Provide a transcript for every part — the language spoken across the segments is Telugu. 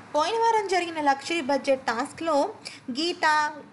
పోయిన వారం జరిగిన లక్షరీ బడ్జెట్ టాస్క్లో Geetha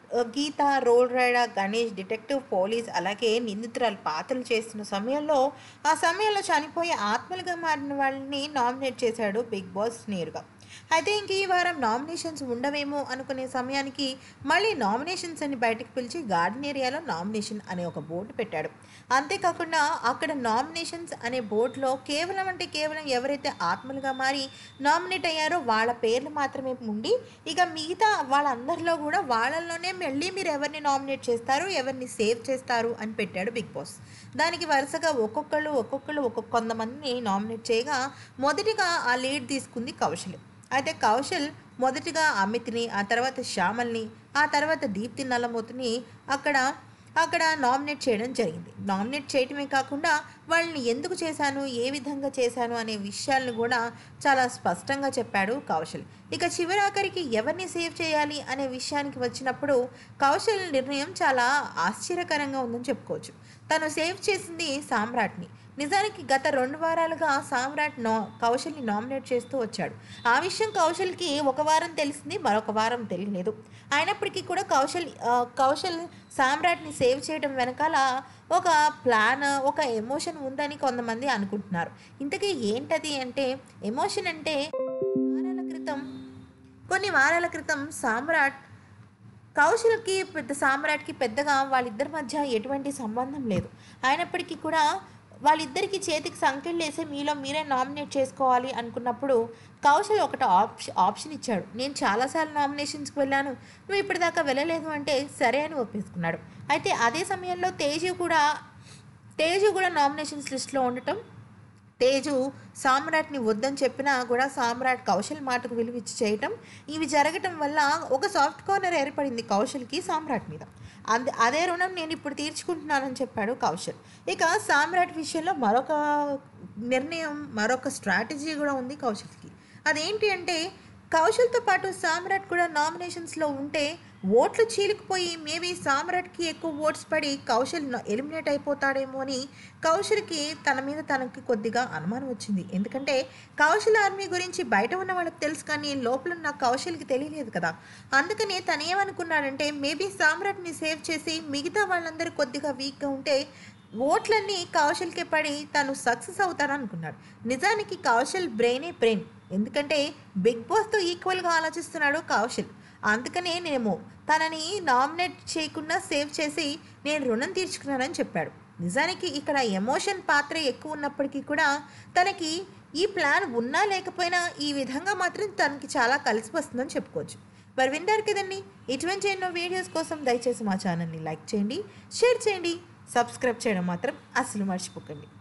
Geetha role rider Ganesh detective police అలాగే నిందితురాలు పాత్రలు చేస్తున్న సమయంలో ఆ సమయంలో చనిపోయి ఆత్మలుగా మారిన వాళ్ళని నామినేట్ చేశాడు బిగ్ బాస్ నేరుగా అయితే ఇంక ఈ వారం నామినేషన్స్ ఉండవేమో అనుకునే సమయానికి మళ్ళీ నామినేషన్స్ అని బయటకు పిలిచి గార్డెన్ ఏరియాలో నామినేషన్ అనే ఒక బోర్డు పెట్టాడు అంతేకాకుండా అక్కడ నామినేషన్స్ అనే బోర్డులో కేవలం అంటే కేవలం ఎవరైతే ఆత్మలుగా మారి నామినేట్ అయ్యారో వాళ్ళ పేర్లు మాత్రమే ఉండి ఇక మిగతా వాళ్ళందరిలో కూడా వాళ్ళల్లోనే మళ్ళీ మీరు ఎవరిని నామినేట్ చేస్తారు ఎవరిని సేవ్ చేస్తారు అని పెట్టాడు బిగ్ బాస్ దానికి వరుసగా ఒక్కొక్కళ్ళు ఒక్కొక్కళ్ళు ఒక్కొక్క కొంతమందిని నామినేట్ చేయగా మొదటిగా ఆ లీడ్ తీసుకుంది కౌశల్ అయితే కౌశల్ మొదటిగా అమిత్ని ఆ తర్వాత శ్యామల్ని ఆ తర్వాత దీప్తి నల్లమూతిని అక్కడ అక్కడ నామినేట్ చేయడం జరిగింది నామినేట్ చేయటమే కాకుండా వాళ్ళని ఎందుకు చేశాను ఏ విధంగా చేశాను అనే విషయాలను కూడా చాలా స్పష్టంగా చెప్పాడు కౌశల్ ఇక చివరాఖరికి ఎవరిని సేవ్ చేయాలి అనే విషయానికి వచ్చినప్పుడు కౌశల్ నిర్ణయం చాలా ఆశ్చర్యకరంగా ఉందని చెప్పుకోవచ్చు తను సేవ్ చేసింది సామ్రాట్ని నిజానికి గత రెండు వారాలుగా సామ్రాట్ నో కౌశల్ని నామినేట్ చేస్తూ వచ్చాడు ఆ విషయం కౌశల్కి ఒక వారం తెలిసింది మరొక వారం తెలియలేదు అయినప్పటికీ కూడా కౌశల్ ఆ, కౌశల్ సామ్రాట్ని సేవ్ చేయడం వెనకాల ఒక ప్లాన్ ఒక ఎమోషన్ ఉందని కొంతమంది అనుకుంటున్నారు ఇంతకీ ఏంటది అంటే ఎమోషన్ అంటే వారాల క్రితం కొన్ని వారాల క్రితం సామ్రాట్ కౌశల్కి పెద్ద సామ్రాట్కి పెద్దగా వాళ్ళిద్దరి మధ్య ఎటువంటి సంబంధం లేదు అయినప్పటికీ కూడా వాళ్ళిద్దరికి చేతికి సంఖ్యలు వేసి మీలో మీరే నామినేట్ చేసుకోవాలి అనుకున్నప్పుడు కౌశల్ ఒకటి ఆప్షన్ ఆప్షన్ ఇచ్చాడు నేను చాలాసార్లు నామినేషన్స్కి వెళ్ళాను నువ్వు ఇప్పటిదాకా వెళ్ళలేదు అంటే సరే అని ఒప్పేసుకున్నాడు అయితే అదే సమయంలో తేజు కూడా తేజు కూడా నామినేషన్స్ లిస్ట్లో ఉండటం తేజు సామ్రాట్ని వద్దని చెప్పినా కూడా సామ్రాట్ కౌశల్ మాటకు విలువిచ్చి చేయటం ఇవి జరగటం వల్ల ఒక సాఫ్ట్ కార్నర్ ఏర్పడింది కౌశల్కి సామ్రాట్ మీద అంద అదే రుణం నేను ఇప్పుడు తీర్చుకుంటున్నానని చెప్పాడు కౌశల్ ఇక సామ్రాట్ విషయంలో మరొక నిర్ణయం మరొక స్ట్రాటజీ కూడా ఉంది కౌశల్కి అదేంటి అంటే కౌశల్తో పాటు సామ్రాట్ కూడా నామినేషన్స్లో ఉంటే ఓట్లు చీలికిపోయి మేబీ సామ్రాట్కి ఎక్కువ ఓట్స్ పడి కౌశల్ ఎలిమినేట్ అయిపోతాడేమో అని కౌశల్కి తన మీద తనకి కొద్దిగా అనుమానం వచ్చింది ఎందుకంటే కౌశల్ ఆర్మీ గురించి బయట ఉన్న వాళ్ళకి తెలుసు కానీ లోపల ఉన్న కౌశల్కి తెలియలేదు కదా అందుకనే తను ఏమనుకున్నాడంటే మేబీ సామ్రాట్ని సేవ్ చేసి మిగతా వాళ్ళందరూ కొద్దిగా వీక్గా ఉంటే ఓట్లన్నీ కౌశల్కే పడి తను సక్సెస్ అవుతాడనుకున్నాడు నిజానికి కౌశల్ బ్రెయినే బ్రెయిన్ ఎందుకంటే బిగ్ బాస్తో ఈక్వల్గా ఆలోచిస్తున్నాడు కౌశల్ అందుకనే నేను తనని నామినేట్ చేయకుండా సేవ్ చేసి నేను రుణం తీర్చుకున్నానని చెప్పాడు నిజానికి ఇక్కడ ఎమోషన్ పాత్ర ఎక్కువ ఉన్నప్పటికీ కూడా తనకి ఈ ప్లాన్ ఉన్నా లేకపోయినా ఈ విధంగా మాత్రం తనకి చాలా కలిసి వస్తుందని చెప్పుకోవచ్చు మరి వింటారు కదండి ఇటువంటి ఎన్నో వీడియోస్ కోసం దయచేసి మా ఛానల్ని లైక్ చేయండి షేర్ చేయండి సబ్స్క్రైబ్ చేయడం మాత్రం అస్సలు మర్చిపోకండి